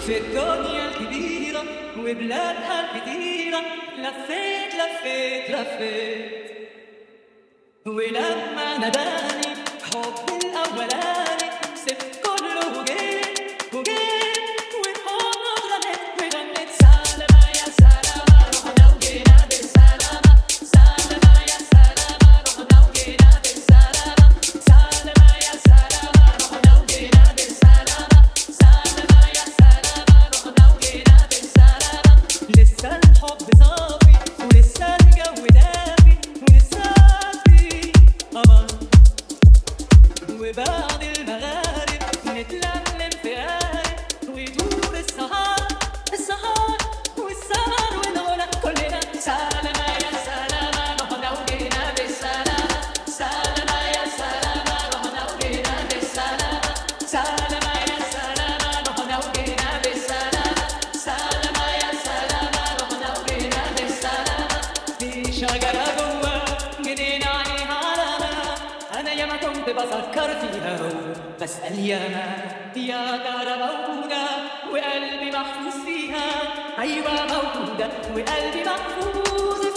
في الدنيا الكبيرة وبلادها الكتيرة لفيت لفيت لفيت ولما نداني حب الأولاني سبت كله وجيت وجيت وحضن غنيت وغنيت سلامة يا سلامة رحنا وجينا بالسلامة سلامة يا سلامة رحنا وجينا بالسلامة سلامة يا سلامة رحنا وجينا بالسلامة سلامة يا سلامة رحنا وجينا بالسلامة لسه الحب صافي ولسه الجو دافي ولسه في قمر وبعد المغارب نتلملم في قارب ويدور السهر السهر والسهر ونغنى كلنا سلامة يا سلامة رحنا وجينا بالسلامة سلامة يا سلامة رحنا وجينا بالسلامة سلامة يا سلامة رحنا وجينا بالسلامة سلامة يا سلامة رحنا وجينا بالسلامة في شجرة جوا جنينا عليها علامة أنا ياما كنت بفكر فيها بسأل ياما يا ترى موجودة وقلبي محفوظ فيها أيوة موجودة وقلبي محفوظ